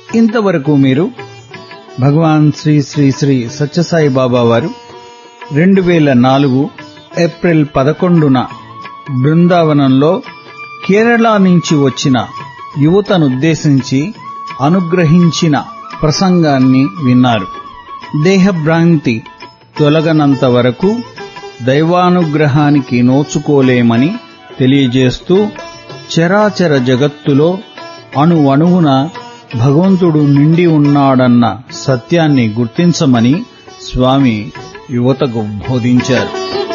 ఇంతవరకు మీరు భగవాన్ శ్రీ శ్రీ శ్రీ సత్యసాయి బాబా వారు రెండు వేల నాలుగు ఏప్రిల్ పదకొండున బృందావనంలో కేరళ నుంచి వచ్చిన యువతనుద్దేశించి అనుగ్రహించిన ప్రసంగాన్ని విన్నారు దేహభ్రాంతి తొలగనంత వరకు దైవానుగ్రహానికి నోచుకోలేమని తెలియజేస్తూ చరాచర జగత్తులో అణు అణువున భగవంతుడు నిండి ఉన్నాడన్న సత్యాన్ని గుర్తించమని స్వామి యువతకు బోధించారు